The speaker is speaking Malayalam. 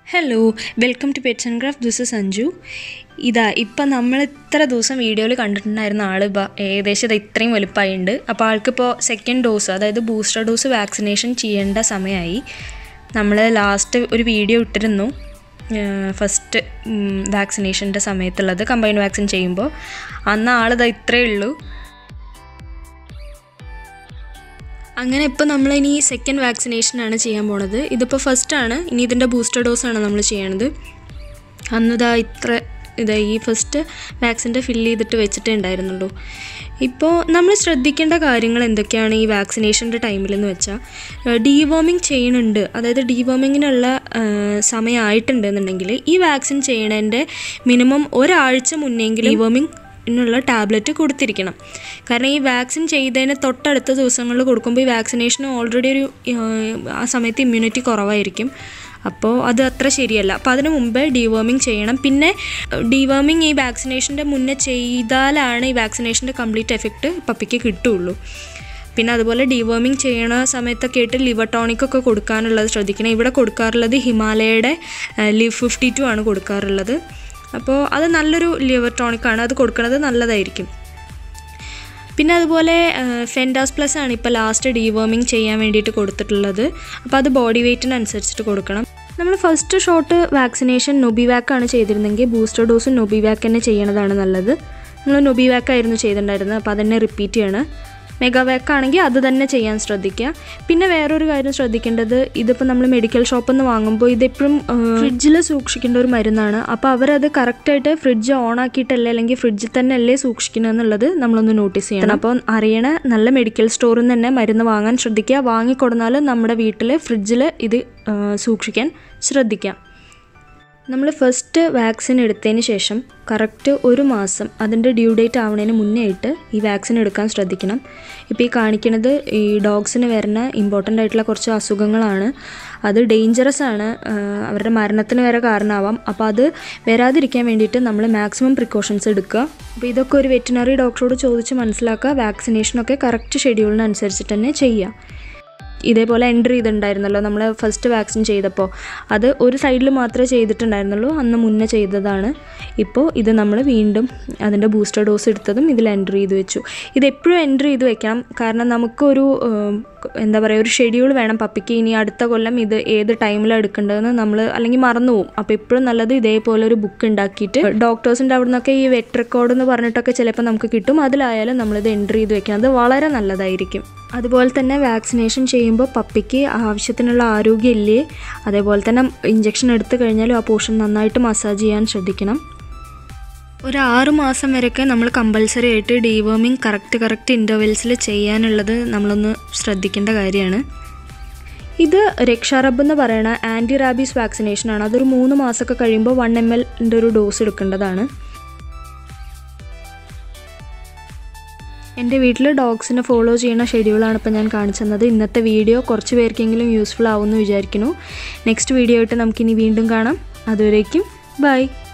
hello welcome to pets and craft this is Sanju ഇതാ ഇപ്പം നമ്മൾ ഇത്ര ദിവസം വീഡിയോയിൽ കണ്ടിട്ടുണ്ടായിരുന്ന ആൾ ഇപ്പം ഏകദേശം ഇത് ഇത്രയും വലുപ്പമായിട്ടുണ്ട് അപ്പോൾ ആൾക്കിപ്പോൾ സെക്കൻഡ് ഡോസ് അതായത് ബൂസ്റ്റർ ഡോസ് വാക്സിനേഷൻ ചെയ്യേണ്ട സമയമായി നമ്മൾ ലാസ്റ്റ് ഒരു വീഡിയോ ഇട്ടിരുന്നു ഫസ്റ്റ് വാക്സിനേഷൻ്റെ സമയത്തുള്ളത് കമ്പൈൻഡ് വാക്സിൻ ചെയ്യുമ്പോൾ അന്ന് ആളിതാ ഇത്രയേ ഉള്ളൂ അങ്ങനെ ഇപ്പോൾ നമ്മൾ ഇനി സെക്കൻഡ് വാക്സിനേഷനാണ് ചെയ്യാൻ പോണത് ഇതിപ്പോൾ ഫസ്റ്റാണ് ഇനി ഇതിൻ്റെ ബൂസ്റ്റർ ഡോസാണ് നമ്മൾ ചെയ്യണത് അന്നിതാ ഇത്ര ഇതാ ഈ ഫസ്റ്റ് വാക്സിൻ്റെ ഫില്ല് ചെയ്തിട്ട് വെച്ചിട്ടേ ഉണ്ടായിരുന്നുള്ളൂ ഇപ്പോൾ നമ്മൾ ശ്രദ്ധിക്കേണ്ട കാര്യങ്ങൾ എന്തൊക്കെയാണ് ഈ വാക്സിനേഷൻ്റെ ടൈമിലെന്ന് വെച്ചാൽ ഡീവോമിങ് ചെയ്യുന്നുണ്ട് അതായത് ഡീവോമിങ്ങിനുള്ള സമയമായിട്ടുണ്ട് എന്നുണ്ടെങ്കിൽ ഈ വാക്സിൻ ചെയ്യണതിൻ്റെ മിനിമം ഒരാഴ്ച മുന്നെങ്കിലും ഡീവോമിങ് നുള്ള ടാബ്ലറ്റ് കൊടുത്തിരിക്കണം കാരണം ഈ വാക്സിൻ ചെയ്തതിന് തൊട്ടടുത്ത ദിവസങ്ങളിൽ കൊടുക്കുമ്പോൾ ഈ വാക്സിനേഷൻ ഓൾറെഡി ഒരു ആ സമയത്ത് ഇമ്മ്യൂണിറ്റി കുറവായിരിക്കും അപ്പോൾ അത് അത്ര ശരിയല്ല അപ്പോൾ അതിന് മുമ്പേ ഡീവേമിങ് ചെയ്യണം പിന്നെ ഡീവേമിങ് ഈ വാക്സിനേഷൻ്റെ മുന്നേ ചെയ്താലാണ് ഈ വാക്സിനേഷൻ്റെ കംപ്ലീറ്റ് എഫക്റ്റ് പപ്പിക്ക് കിട്ടുള്ളൂ പിന്നെ അതുപോലെ ഡീവേമിങ് ചെയ്യണ സമയത്തൊക്കെ ആയിട്ട് ലിവർ ടോണിക്കൊക്കെ കൊടുക്കാനുള്ളത് ശ്രദ്ധിക്കണം ഇവിടെ കൊടുക്കാറുള്ളത് ഹിമാലയയുടെ ലിവ് ഫിഫ്റ്റി ടു ആണ് കൊടുക്കാറുള്ളത് അപ്പോൾ അത് നല്ലൊരു ലിവർ ടോണിക്കാണ് അത് കൊടുക്കുന്നത് നല്ലതായിരിക്കും പിന്നെ അതുപോലെ ഫെൻഡാസ് പ്ലസ് ആണ് ഇപ്പോൾ ലാസ്റ്റ് ഡീവേമിങ് ചെയ്യാൻ വേണ്ടിയിട്ട് കൊടുത്തിട്ടുള്ളത് അപ്പോൾ അത് ബോഡി വെയ്റ്റിനനുസരിച്ചിട്ട് കൊടുക്കണം നമ്മൾ ഫസ്റ്റ് ഷോട്ട് വാക്സിനേഷൻ നൊബിവാക്ക് ആണ് ചെയ്തിരുന്നെങ്കിൽ ബൂസ്റ്റർ ഡോസ് നൊബിവാക്ക് തന്നെ ചെയ്യണതാണ് നല്ലത് നമ്മൾ നൊബിവാക്ക് ആയിരുന്നു ചെയ്തിട്ടുണ്ടായിരുന്നത് അപ്പോൾ അതന്നെ റിപ്പീറ്റ് ചെയ്യണം മെഗാവാക്ക് ആണെങ്കിൽ അത് തന്നെ ചെയ്യാൻ ശ്രദ്ധിക്കുക പിന്നെ വേറൊരു കാര്യം ശ്രദ്ധിക്കേണ്ടത് ഇതിപ്പോൾ നമ്മൾ മെഡിക്കൽ ഷോപ്പിൽ നിന്ന് വാങ്ങുമ്പോൾ ഇതെപ്പോഴും ഫ്രിഡ്ജിൽ സൂക്ഷിക്കേണ്ട ഒരു മരുന്നാണ് അപ്പോൾ അവരത് കറക്റ്റായിട്ട് ഫ്രിഡ്ജ് ഓൺ ആക്കിയിട്ടല്ലേ അല്ലെങ്കിൽ ഫ്രിഡ്ജിൽ തന്നെ അല്ലേ സൂക്ഷിക്കണം എന്നുള്ളത് നമ്മളൊന്ന് നോട്ടീസ് ചെയ്യണം അപ്പോൾ അറിയണ നല്ല മെഡിക്കൽ സ്റ്റോറിൽ നിന്ന് തന്നെ മരുന്ന് വാങ്ങാൻ ശ്രദ്ധിക്കുക വാങ്ങിക്കൊടുന്നാൽ നമ്മുടെ വീട്ടിൽ ഫ്രിഡ്ജിൽ ഇത് സൂക്ഷിക്കാൻ ശ്രദ്ധിക്കാം നമ്മൾ ഫസ്റ്റ് വാക്സിൻ എടുത്തതിന് ശേഷം കറക്റ്റ് ഒരു മാസം അതിൻ്റെ ഡ്യൂ ഡേറ്റ് ആവുന്നതിന് മുന്നേ ആയിട്ട് ഈ വാക്സിൻ എടുക്കാൻ ശ്രദ്ധിക്കണം ഇപ്പോൾ ഈ കാണിക്കുന്നത് ഈ ഡോഗ്സിന് വരുന്ന ഇമ്പോർട്ടൻ്റ് ആയിട്ടുള്ള കുറച്ച് അസുഖങ്ങളാണ് അത് ഡേഞ്ചറസ് ആണ് അവരുടെ മരണത്തിന് വരെ കാരണമാവാം അപ്പോൾ അത് വരാതിരിക്കാൻ വേണ്ടിയിട്ട് നമ്മൾ മാക്സിമം പ്രിക്കോഷൻസ് എടുക്കുക അപ്പോൾ ഇതൊക്കെ ഒരു വെറ്റിനറി ഡോക്ടറോട് ചോദിച്ച് മനസ്സിലാക്കുക വാക്സിനേഷനൊക്കെ കറക്റ്റ് ഷെഡ്യൂളിനനുസരിച്ചിട്ട് തന്നെ ചെയ്യുക ഇതേപോലെ എൻട്രി ചെയ്തിട്ടുണ്ടായിരുന്നല്ലോ നമ്മൾ ഫസ്റ്റ് വാക്സിൻ ചെയ്തപ്പോൾ അത് ഒരു സൈഡിൽ മാത്രമേ ചെയ്തിട്ടുണ്ടായിരുന്നുള്ളൂ അന്ന് മുന്നേ ചെയ്തതാണ് ഇപ്പോൾ ഇത് നമ്മൾ വീണ്ടും അതിൻ്റെ ബൂസ്റ്റർ ഡോസ് എടുത്തതും ഇതിൽ എൻട്രി ചെയ്ത് വെച്ചു ഇത് എപ്പോഴും എൻട്രി ചെയ്ത് വെക്കണം കാരണം നമുക്കൊരു എന്താ പറയുക ഒരു ഷെഡ്യൂൾ വേണം പപ്പിക്ക് ഇനി അടുത്ത കൊല്ലം ഇത് ഏത് ടൈമിലാണ് എടുക്കേണ്ടതെന്ന് നമ്മൾ അല്ലെങ്കിൽ മറന്നു പോകും അപ്പോൾ എപ്പോഴും നല്ലത് ഇതേപോലെ ഒരു ബുക്ക് ഉണ്ടാക്കിയിട്ട് ഡോക്ടേഴ്സിൻ്റെ അവിടെ നിന്നൊക്കെ ഈ വെറ്റ് റെക്കോർഡ് എന്ന് പറഞ്ഞിട്ടൊക്കെ ചിലപ്പോൾ നമുക്ക് കിട്ടും അതിലായാലും നമ്മളിത് എൻട്രി ചെയ്ത് വെക്കണം അത് വളരെ നല്ലതായിരിക്കും അതുപോലെ തന്നെ വാക്സിനേഷൻ ചെയ്യുമ്പോൾ പപ്പിക്ക് ആവശ്യത്തിനുള്ള ആരോഗ്യം ഇല്ലേ അതേപോലെ തന്നെ ഇഞ്ചക്ഷൻ എടുത്തു കഴിഞ്ഞാലും ആ പോർഷൻ നന്നായിട്ട് മസാജ് ചെയ്യാൻ ശ്രദ്ധിക്കണം ഒരു ആറ് മാസം വരെയൊക്കെ നമ്മൾ കമ്പൽസറി ആയിട്ട് ഡീവേമിങ് കറക്റ്റ് കറക്റ്റ് ഇൻ്റർവെൽസിൽ ചെയ്യാനുള്ളത് നമ്മളൊന്ന് ശ്രദ്ധിക്കേണ്ട കാര്യമാണ് ഇത് രക്ഷാറബ് എന്ന് പറയുന്ന ആൻറ്റി റാബീസ് വാക്സിനേഷനാണ് അതൊരു മൂന്ന് മാസമൊക്കെ കഴിയുമ്പോൾ വൺ എം എല്ലിൻ്റെ ഒരു ഡോസ് എടുക്കേണ്ടതാണ് എൻ്റെ വീട്ടിൽ ഡോഗ്സിനെ ഫോളോ ചെയ്യുന്ന ഷെഡ്യൂളാണ് ഇപ്പോൾ ഞാൻ കാണിച്ചു തന്നത് ഇന്നത്തെ വീഡിയോ കുറച്ച് പേർക്കെങ്കിലും യൂസ്ഫുൾ ആവുമെന്ന് വിചാരിക്കുന്നു നെക്സ്റ്റ് വീഡിയോ ആയിട്ട് നമുക്കിനി വീണ്ടും കാണാം അതുവരേക്കും ബൈ